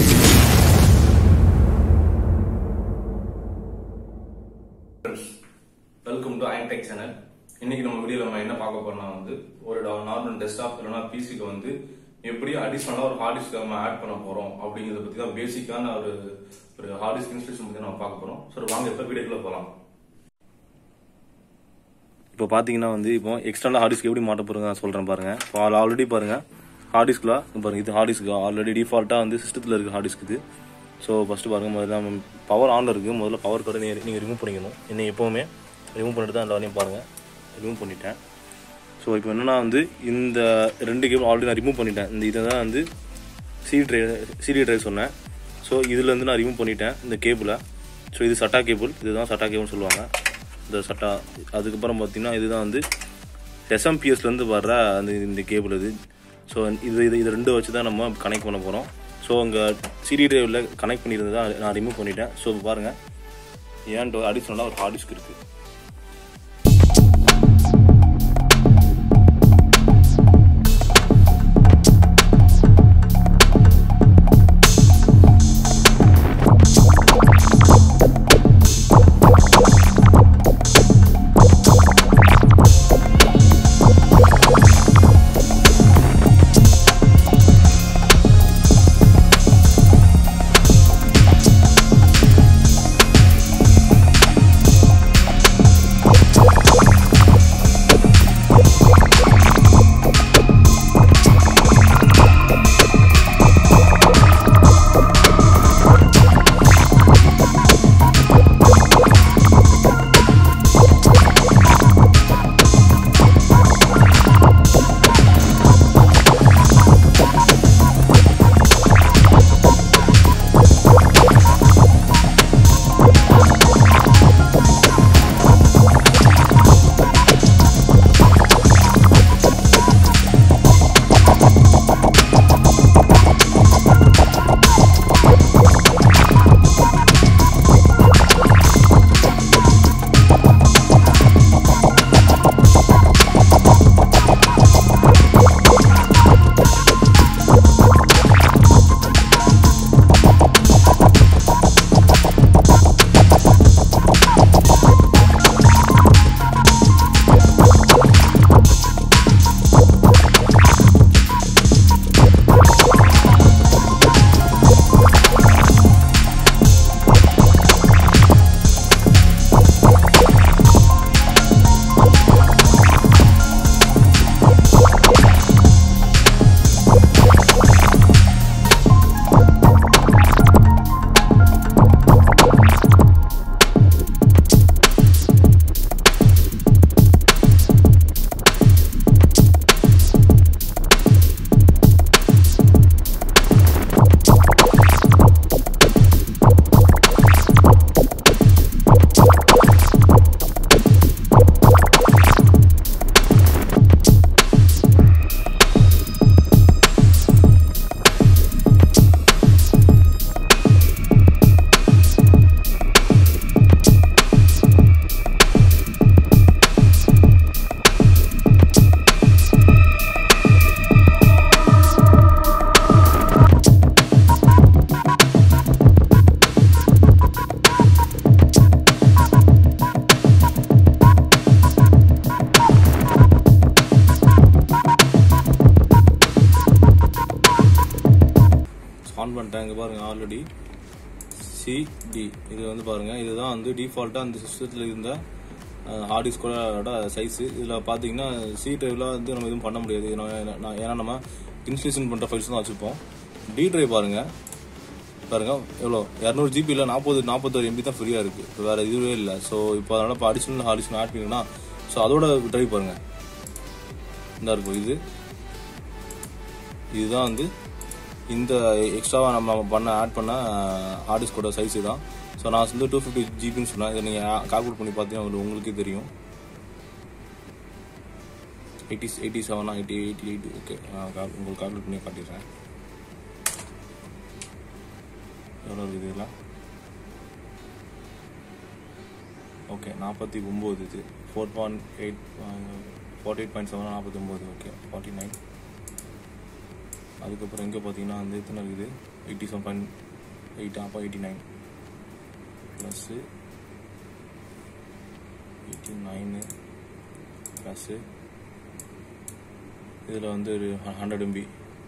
welcome to ஐன்டெக் channel இன்னைக்கு நம்ம வீடியோல நம்ம என்ன பார்க்க போறோம்னா வந்து ஒரு நார்மல் டெஸ்க்டாப் இல்லைனா பிசிக்கு வந்து எப்படி அடிஷனலா ஒரு ஹார்ட் டிஸ்க் நம்ம ஆட் பண்ண போறோம் அப்படிங்கறத பத்தி தான் பேசிக்கான ஒரு ஒரு ஹார்ட் டிஸ்க் இன்ஸ்டலேஷன் பத்தி நம்ம பார்க்க போறோம் சரி வாங்க இப்ப வீடியோக்குள்ள போலாம் இப்போ பார்த்தீங்கன்னா வந்து இப்போ எக்ஸ்டர்னல் ஹார்ட் டிஸ்க் எப்படி மாட்ட போகிறோங்க நான் சொல்கிறேன் பாருங்க இப்போ ஆல்ரெடி பாருங்க ஹார்ட் டிஸ்கில் பாருங்க இது ஹார்ட் டிஸ்க் ஆல்ரெடி டிஃபால்ட்டாக வந்து சிஸ்டத்தில் இருக்குது ஹார்ட் டிஸ்க் இது ஸோ ஃபஸ்ட்டு பாருங்க முதல்ல பவர் ஆனில் இருக்குது முதல்ல பவர் கடை நீங்கள் நீங்கள் ரிமூவ் பண்ணிக்கணும் என்ன எப்போவுமே ரிமூவ் பண்ணிட்டு தான் எல்லாரையும் பாருங்கள் ரிமூவ் பண்ணிட்டேன் ஸோ இப்போ என்னன்னா வந்து இந்த ரெண்டு கேபிள் ஆல்ரெடி நான் ரிமூவ் பண்ணிட்டேன் இந்த இதை தான் வந்து சிடி ட்ரைவ் சிடி ட்ரைவ் சொன்னேன் ஸோ இதுலேருந்து நான் ரிமூவ் பண்ணிட்டேன் இந்த கேபிளை ஸோ இது சட்டா கேபிள் இதுதான் சட்டா கேபிள்னு சொல்லுவாங்க இந்த சட்டா அதுக்கப்புறம் பார்த்தீங்கன்னா இதுதான் வந்து எஸ்எம்பிஎஸ்லேருந்து வர்ற அந்த இந்த கேபிள் இது ஸோ இது இது இது ரெண்டு வச்சு தான் நம்ம கனெக்ட் பண்ண போகிறோம் ஸோ அங்கே சிடி ட்ரைவில் கனெக்ட் பண்ணியிருந்ததை நான் ரிமூவ் பண்ணிட்டேன் ஸோ பாருங்கள் ஏன்ட்டு அடிஷ்னலாக ஒரு ஹார்ட் டிஸ்க் இருக்குது ஆன் பண்ணிட்டேன் இங்கே பாருங்கள் ஆல்ரெடி சிடி இது வந்து பாருங்கள் இதுதான் வந்து டிஃபால்ட்டாக அந்த சிஸ்டத்தில் இருந்த ஹார்ட் டிஸ்கோட சைஸு இதில் பார்த்தீங்கன்னா சி ட்ரைவில் வந்து நம்ம எதுவும் பண்ண முடியாது ஏன்னா நான் ஏன்னா நம்ம இன்ஸ்டலேஷன் பண்ணுற ஃபைல்ஸ் தான் வச்சுப்போம் டி ட்ரைவ் பாருங்கள் பாருங்க எவ்வளோ இரநூறு ஜிபி இல்லை நாற்பது நாற்பத்தொரு எம்பி தான் ஃப்ரீயாக இருக்குது இப்போ வேறு இதுவே இல்லை ஸோ இப்போ அதனால் இப்போ அடிஷனல் ஹார்டிஷன் ஆட் பண்ணிங்கன்னா ஸோ அதோட ட்ரைவ் பாருங்கள் இந்த இருக்கும் இது இதுதான் வந்து இந்த எக்ஸ்ட்ராவாக நம்ம பண்ண ஆட் பண்ண ஹார்ட் டிஸ்கோட சைஸ் தான் ஸோ நான் வந்து டூ ஃபிஃப்டி ஜிபின்னு சொன்னேன் இதை நீங்கள் கால்குலேட் பண்ணி பார்த்தீங்கன்னா உங்களுக்கு உங்களுக்கே தெரியும் எயிட்டி எயிட்டி செவனா எயிட்டி எயிட்டி எயிட் ஓகே உங்களுக்கு கால்குலேட் பண்ணி காட்டிடுறேன் எவ்வளோ இருக்குது இதெல்லாம் ஓகே நாற்பத்தி ஒம்பது இது four point eight forty eight point seven நாற்பத்தி ஒம்பது ஓகே ஃபார்ட்டி நைன் அதுக்கப்புறம் இங்கே பார்த்தீங்கன்னா வந்து எத்தனை இருக்குது எயிட்டி செவன் பாயிண்ட் எயிட் அப்போ eighty nine plus eighty nine plus இதில் வந்து ஒரு ஹண்ட்ரட் எம்பி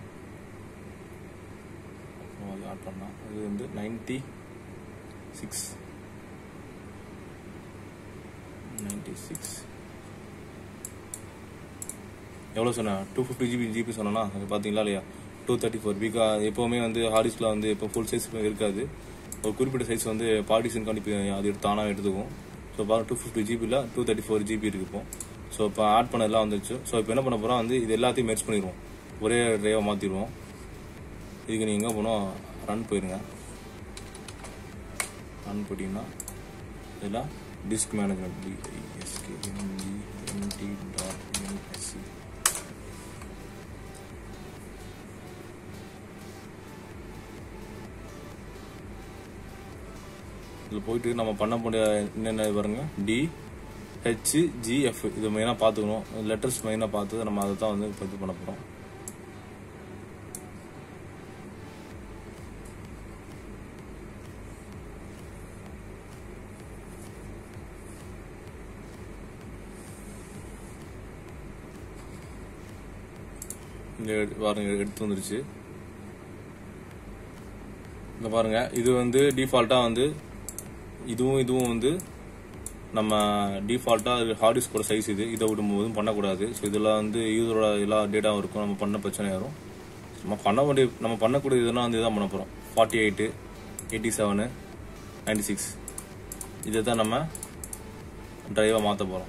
அது ஆட் பண்ணலாம் இது வந்து நைன்ட்டி சிக்ஸ் நைன்ட்டி சிக்ஸ் எவ்வளோ சொன்னேன் டூ ஃபிஃப்டி ஜிபி ஜிபி சொன்னேன்னா அது பார்த்தீங்களா இல்லையா டூ தேர்ட்டி ஃபோர் பிகா எப்போவுமே வந்து ஹார்டிஸ்கில் வந்து இப்போ ஃபுல் சைஸ் இருக்காது ஒரு குறிப்பிட்ட சைஸ் வந்து பார்ட்டிஷன் கண்டிப்பா அது எடுத்து தானாக எடுத்துக்கும் ஸோ பாருங்க டூ ஃபிஃப்டி ஜிபியில் டூ தேர்ட்டி ஃபோர் ஜிபி இருக்கு இப்போ ஸோ இப்போ ஆட் பண்ணதெல்லாம் வந்துச்சு ஸோ இப்போ என்ன பண்ண போகிறோம் வந்து இது எல்லாத்தையும் மெர்ச் பண்ணிடுவோம் ஒரே ட்ரைவாக மாற்றிடுவோம் இதுக்கு நீங்கள் எங்கே போனோம் ரன் போயிருங்க ரன் போட்டிங்கன்னா இதெல்லாம் disk management DSK MT dot MSC இதில் போயிட்டு நம்ம பண்ண முடிய என்னென்ன பாருங்க டி ஹெச் ஜிஎஃப் இது மெயினாக பார்த்துக்கணும் லெட்டர்ஸ் மெயினாக பார்த்து நம்ம அதை தான் வந்து இப்போ இது பண்ண போகிறோம் இங்கே பாருங்க எடுத்து வந்துருச்சு இந்த பாருங்க இது வந்து டிஃபால்ட்டாக வந்து இதுவும் இதுவும் வந்து நம்ம டிஃபால்ட்டாக ஹார்ட் டிஸ்கோட சைஸ் இது இதை விடும்போதும் பண்ணக்கூடாது ஸோ இதெல்லாம் வந்து யூசரோட எல்லா டேட்டாவும் இருக்கும் நம்ம பண்ண பிரச்சனை வரும் நம்ம பண்ண வேண்டிய நம்ம பண்ணக்கூடிய இதெல்லாம் வந்து இதான் பண்ண போகிறோம் forty eight eighty seven ninety six இதை தான் நம்ம டிரைவாக மாற்ற போகிறோம்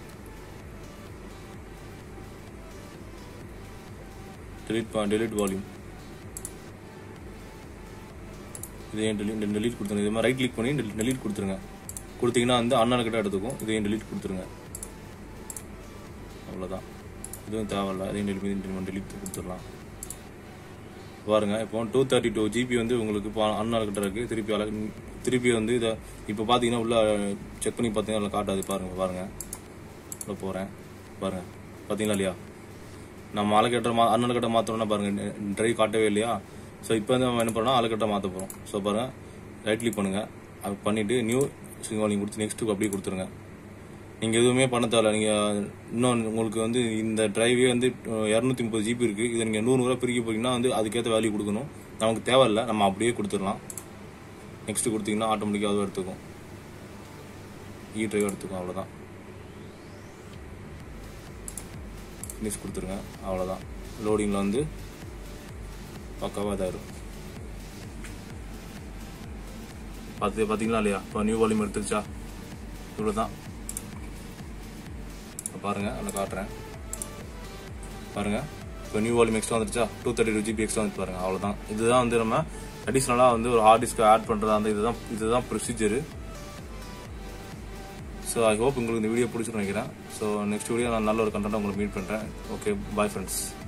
delete delete வால்யூம் இதையும் delete delete கொடுத்துருங்க இது மாதிரி ரைட் கிளிக் பண்ணி delete கொடுத்துருங்க கொடுத்தீங்கன்னா வந்து அண்ணன் கிட்ட எடுத்துக்கும் இதையும் delete கொடுத்துருங்க அவ்வளோதான் இதுவும் தேவையில்ல இதையும் delete delete கொடுத்துடலாம் பாருங்க இப்போ டூ தேர்ட்டி டூ ஜிபி வந்து உங்களுக்கு இப்போ அண்ணன் கிட்ட இருக்கு திருப்பி அல திருப்பி வந்து இதை இப்போ பார்த்தீங்கன்னா உள்ள செக் பண்ணி பார்த்தீங்கன்னா காட்டாது பாருங்க பாருங்க உள்ள போகிறேன் பாருங்க பார்த்தீங்களா இல்லையா நம்ம அலைக்கட்டை மா அண்ணன் கட்டை மாற்றணும்னா பாருங்க ட்ரைவ் காட்டவே இல்லையா ஸோ இப்போ வந்து நம்ம என்ன பண்ணோம் அலைக்கட்டை மாற்ற போகிறோம் ஸோ பாருங்க ரைட் கிளிக் பண்ணுங்க அது பண்ணிட்டு நியூ சிங்காலிங் கொடுத்து நெக்ஸ்ட் அப்படியே கொடுத்துருங்க நீங்கள் எதுவுமே பண்ண தேவையில்ல நீங்கள் இன்னும் உங்களுக்கு வந்து இந்த டிரைவே வந்து இரநூத்தி முப்பது ஜிபி இருக்குது இதை நீங்கள் நூறு ரூபா பிரிக்க போறீங்கன்னா வந்து அதுக்கேற்ற வேல்யூ கொடுக்கணும் நமக்கு தேவையில்ல நம்ம அப்படியே கொடுத்துடலாம் நெக்ஸ்ட் கொடுத்தீங்கன்னா ஆட்டோமேட்டிக்காக அதுவும் எடுத்துக்கும் இ டிரைவ் எடுத்துக்கும் அவ்வளோதான் ஃபினிஷ் கொடுத்துருங்க அவ்வளோதான் லோடிங்கில் வந்து பக்காவாக இதாயிரும் பார்த்து பார்த்தீங்களா இல்லையா இப்போ நியூ வால்யூம் எடுத்துருச்சா இவ்வளோ தான் பாருங்கள் அதில் காட்டுறேன் பாருங்கள் இப்போ நியூ வால்யூம் எக்ஸ்ட்ரா வந்துருச்சா two thirty two GB extra வந்து பாருங்கள் அவ்வளோதான் இதுதான் வந்து நம்ம அடிஷ்னலாக வந்து ஒரு ஹார்ட் டிஸ்க்கு ஆட் பண்ணுறதா அந்த இதுதான் இதுதான் ப்ரொசீஜரு ஸோ ஐ ஹோப் உங்களுக்கு இந்த வீடியோ பிடிச்சிருன்னு நினைக்கிறேன் ஸோ நெக்ஸ்ட் வீடியோ நான் நல்ல ஒரு கண்டென்ட் உங்களுக்கு மீட் பண்ணுறேன் ஓகே பாய் ஃப்ரெண்ட்ஸ்